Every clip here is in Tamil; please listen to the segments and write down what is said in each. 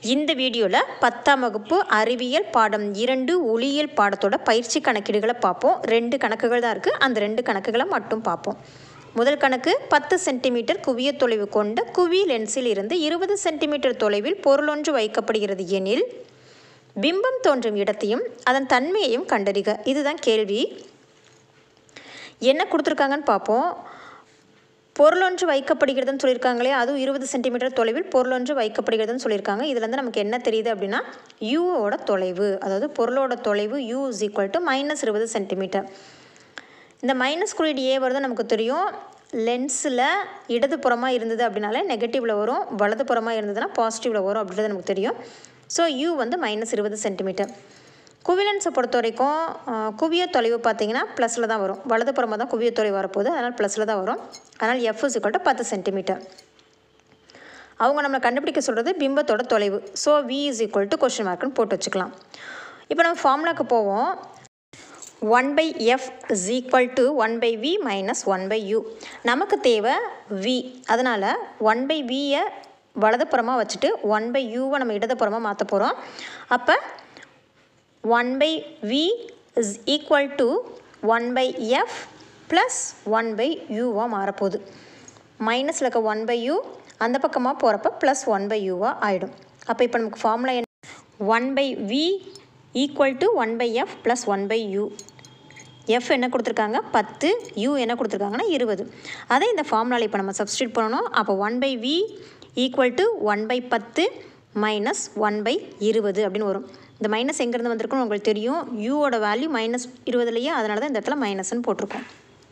இந்த வீடியோவில் பத்தாம் வகுப்பு அறிவியல் பாடம் இரண்டு ஒளியியல் பாடத்தோட பயிற்சி கணக்கீடுகளை பார்ப்போம் ரெண்டு கணக்குகள் தான் இருக்குது அந்த ரெண்டு கணக்குகளை மட்டும் பார்ப்போம் முதல் கணக்கு பத்து சென்டிமீட்டர் குவிய தொலைவு கொண்ட குவி லென்ஸில் இருந்து இருபது சென்டிமீட்டர் தொலைவில் பொருளொன்று வைக்கப்படுகிறது எனில் பிம்பம் தோன்றும் இடத்தையும் அதன் தன்மையையும் கண்டறிக இதுதான் கேள்வி என்ன கொடுத்துருக்காங்கன்னு பார்ப்போம் பொருளொன்று வைக்கப்படுகிறதுன்னு சொல்லியிருக்காங்களே அதுவும் இருபது சென்டிமீட்டர் தொலைவில் பொருளொன்று வைக்கப்படுகிறதுன்னு சொல்லியிருக்காங்க இதுலேருந்து நமக்கு என்ன தெரியுது அப்படின்னா யூவோட தொலைவு அதாவது பொருளோட தொலைவு u is equal to minus இருபது சென்டிமீட்டர் இந்த மைனஸ் குறியீடு ஏ வருது நமக்கு தெரியும் லென்ஸில் இடதுபுறமாக இருந்தது அப்படின்னாலே நெகட்டிவில் வரும் வலதுபுறமாக இருந்ததுன்னா பாசிட்டிவில் வரும் அப்படின்றது நமக்கு தெரியும் ஸோ யூ வந்து மைனஸ் இருபது சென்டிமீட்டர் குவிலன்ஸை பொறுத்த வரைக்கும் அஹ், குவிய தொலைவு பார்த்தீங்கன்னா ப்ளஸில் தான் வரும் வலதுபுறமாக தான் குவிய தொலைவு வரப்போகுது அதனால் ப்ளஸில் தான் வரும் அதனால் எஃப் இஸ் ஈக்குவல் டு பத்து சென்டிமீட்டர் அவங்க நம்மளை கண்டுபிடிக்க சொல்கிறது பிம்பத்தோட தொலைவு so v is equal to question மார்க்குன்னு போட்டு வச்சுக்கலாம் இப்போ நம்ம ஃபார்முலாக்கு போவோம் one by f is equal to one by v minus one by u நமக்கு தேவை வி அதனால் ஒன் பை வியை வலதுபுறமாக வச்சுட்டு ஒன் பை யூவை நம்ம இடதுபுறமாக மாற்ற போகிறோம் அப்போ one by v is equal to one by f plus one by யூவாக மாறப்போகுது மைனஸில் இருக்க ஒன் பை யூ அந்த பக்கமாக போகிறப்ப ப்ளஸ் ஒன் பை யூவாக ஆகிடும் அப்போ இப்போ நமக்கு ஃபார்முலா என்ன one by v equal to one by f plus one by u f என்ன கொடுத்துருக்காங்க பத்து யூ என்ன கொடுத்துருக்காங்கன்னா இருபது அதே இந்த ஃபார்முலாவில் இப்போ நம்ம சப்ஸ்டியூட் பண்ணணும் அப்போ one by v equal to one by பத்து மைனஸ் ஒன் பை இருபது அப்படின்னு வரும் இந்த மைனஸ் எங்கேருந்து வந்திருக்குன்னு உங்களுக்கு தெரியும் யூவோட வேல்யூ மைனஸ் இருபதுலையே அதனால தான் இந்த இடத்துல மைனஸ்ன்னு போட்டிருக்கோம்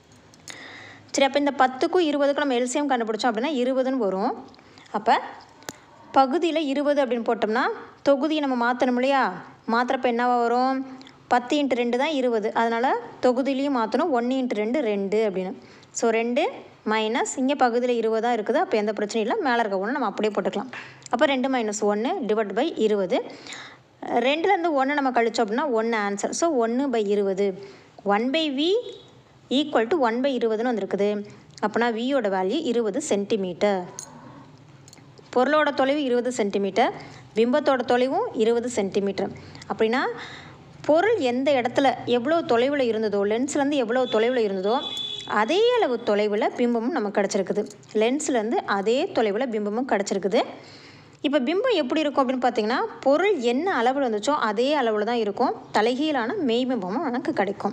சரி அப்போ இந்த பத்துக்கும் இருபதுக்கும் நம்ம எல்சிஎம் கண்டுபிடிச்சோம் அப்படின்னா இருபதுன்னு வரும் அப்போ பகுதியில் இருபது அப்படின்னு போட்டோம்னா தொகுதியை நம்ம மாற்றணும் இல்லையா மாற்றுறப்ப என்னவா வரும் பத்து இன்ட்டு ரெண்டு தான் இருபது அதனால் தொகுதியிலையும் மாற்றணும் ஒன்று இன்ட்டு ரெண்டு ரெண்டு அப்படின்னு ஸோ ரெண்டு மைனஸ் இங்கே பகுதியில் இருபதாக இருக்குது அப்போ எந்த பிரச்சனையும் இல்லை மேலே இருக்க ஒன்று நம்ம அப்படியே போட்டுக்கலாம் அப்போ ரெண்டு மைனஸ் ஒன்று டிவைட் பை இருபது ரெண்டுலேருந்து ஒன்று நம்ம கழிச்சோம் அப்படின்னா ஒன்று ஆன்சர் ஸோ ஒன்று பை இருபது one by v equal to one by இருபதுன்னு வந்திருக்குது அப்போனா வியோட வேல்யூ இருபது சென்டிமீட்டர் பொருளோட தொலைவு இருபது சென்டிமீட்டர் பிம்பத்தோட தொலைவும் இருபது சென்டிமீட்டர் அப்படின்னா பொருள் எந்த இடத்துல எவ்வளோ தொலைவில் இருந்ததோ லென்ஸ்லேருந்து எவ்வளோ தொலைவில் இருந்ததோ அதே அளவு தொலைவில் பிம்பமும் நமக்கு கிடச்சிருக்குது லென்ஸ்லேருந்து அதே தொலைவில் பிம்பமும் கிடச்சிருக்குது இப்போ பிம்பம் எப்படி இருக்கும் அப்படின்னு பார்த்தீங்கன்னா பொருள் என்ன அளவில் இருந்துச்சோ அதே அளவில் தான் இருக்கும் தலைகீழான மெய்பிம்பமும் நமக்கு கிடைக்கும்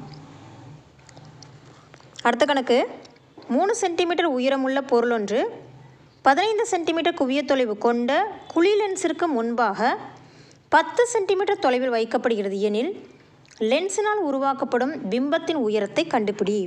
அடுத்த கணக்கு மூணு சென்டிமீட்டர் உயரமுள்ள பொருள் ஒன்று பதினைந்து சென்டிமீட்டர் குவிய தொலைவு கொண்ட குழி லென்ஸிற்கு முன்பாக பத்து சென்டிமீட்டர் தொலைவில் வைக்கப்படுகிறது எனில் லென்ஸினால் உருவாக்கப்படும் பிம்பத்தின் உயரத்தை கண்டுபிடி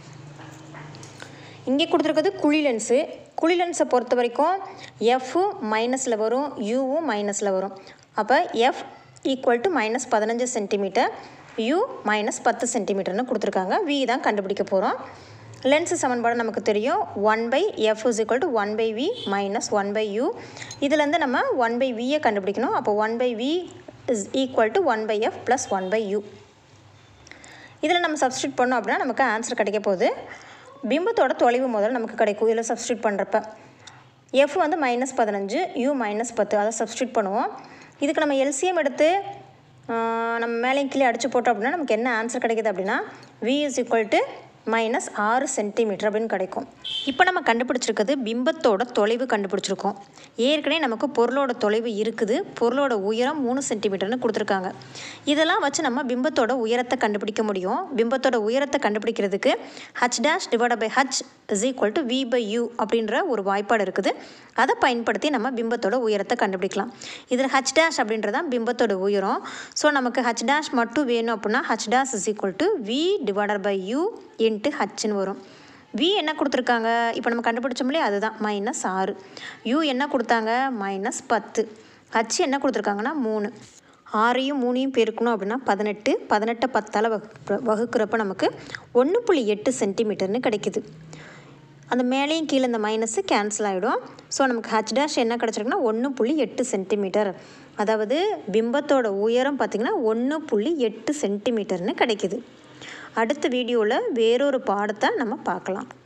இங்கே கொடுத்துருக்கிறது குழி லென்ஸு குழி லென்ஸை பொறுத்த வரைக்கும் எஃப்பும் மைனஸில் வரும் யூவும் மைனஸில் வரும் அப்போ எஃப் ஈக்குவல் டு மைனஸ் பதினஞ்சு சென்டிமீட்டர் யூ மைனஸ் பத்து சென்டிமீட்டர்னு கொடுத்துருக்காங்க வி தான் கண்டுபிடிக்க போகிறோம் லென்ஸு சமன்பாடு நமக்கு தெரியும் one by f is equal to one by v minus one by u இதுலேருந்து நம்ம ஒன் பை வியை கண்டுபிடிக்கணும் அப்போ one by v is equal to one by f plus one by u இதில் நம்ம சப்ஸ்டியூட் பண்ணோம் அப்படின்னா நமக்கு ஆன்சர் கிடைக்க போகுது பிம்பத்தோட தொலைவு முதல்ல நமக்கு கிடைக்கும் இதில் சப்ஸ்டியூட் பண்ணுறப்ப எஃப் வந்து மைனஸ் பதினஞ்சு யூ மைனஸ் பத்து அதை சப்ஸ்டியூட் பண்ணுவோம் இதுக்கு நம்ம எல்சிஎம் எடுத்து ஆஹ், நம்ம மேலேயும் கீழே அடிச்சு போட்டோம் அப்படின்னா நமக்கு என்ன ஆன்சர் கிடைக்குது அப்படின்னா v is equal to minus ஆறு சென்டிமீட்டர் அப்படின்னு கிடைக்கும் இப்போ நம்ம கண்டுபிடிச்சிருக்கிறது பிம்பத்தோட தொலைவு கண்டுபிடிச்சிருக்கோம் ஏற்கனவே நமக்கு பொருளோட தொலைவு இருக்குது பொருளோட உயரம் மூணு சென்டிமீட்டர்னு கொடுத்துருக்காங்க இதெல்லாம் வச்சு நம்ம பிம்பத்தோட உயரத்தை கண்டுபிடிக்க முடியும் பிம்பத்தோட உயரத்தை கண்டுபிடிக்கிறதுக்கு H dash divide by H is equal to v by u அப்படின்ற ஒரு வாய்ப்பாடு இருக்குது அதை பயன்படுத்தி நம்ம பிம்பத்தோட உயரத்தை கண்டுபிடிக்கலாம் இதில் ஹச் டேஷ் அப்படின்றது தான் பிம்பத்தோட உயரம் ஸோ நமக்கு ஹச் டேஷ் மட்டும் வேணும் அப்படின்னா H dash is equal to v divided by u into ஹச்னு வரும் வி என்ன கொடுத்துருக்காங்க இப்போ நம்ம கண்டுபிடிச்சோம் இல்லையா அதுதான் மைனஸ் ஆறு யூ என்ன கொடுத்தாங்க மைனஸ் பத்து ஹச் என்ன கொடுத்துருக்காங்கன்னா மூணு ஆறையும் மூணையும் பெருக்கணும் அப்படின்னா பதினெட்டு பதினெட்டை பத்தால் வகுப்பு வகுக்கிறப்ப நமக்கு ஒன்று புள்ளி எட்டு சென்டிமீட்டர்னு கிடைக்குது அந்த மேலேயும் கீழே இந்த மைனஸு கேன்சல் ஆகிடும் ஸோ நமக்கு ஹச் டேஷ் என்ன கிடச்சிருக்குன்னா ஒன்று புள்ளி எட்டு சென்டிமீட்டர் அதாவது பிம்பத்தோட உயரம் பார்த்திங்கன்னா ஒன்று புள்ளி எட்டு சென்டிமீட்டர்னு கிடைக்குது அடுத்த வீடியோவில் வேறொரு பாடத்தை நம்ம பார்க்கலாம்